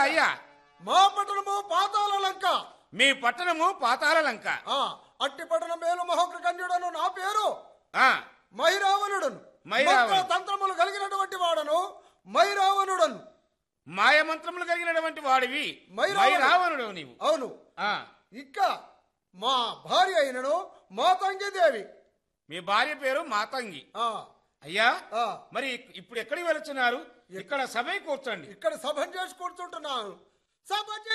అయ్యా మా పట్టణము పాతాల లంక మీ పట్టణము పాతాల లంక ఆ అట్టి పట్టణం మేలు మహోగ్రకన్యుడను నా పేరు ఆ మైరావణుడను మైరావణుడు. మంత్ర తంత్రములు కలిగినటువంటి వాడను మైరావణుడను మాయ మంత్రములు కలిగినటువంటి వాడివి మైరావణుడు. రావణుడు నీవు అవును ఆ ఇక్క మా భార్య అయినను మాతంగి దేవి మీ భార్య పేరు మాతంగి ఆ అయ్యా ఆ మరి ఇప్పుడు ఎక్కడికి వెళుతున్నారు ఇక్కడ సభ కూర్చోండి ఇక్కడ సభ చేసి కూర్చుంటున్నాను సభ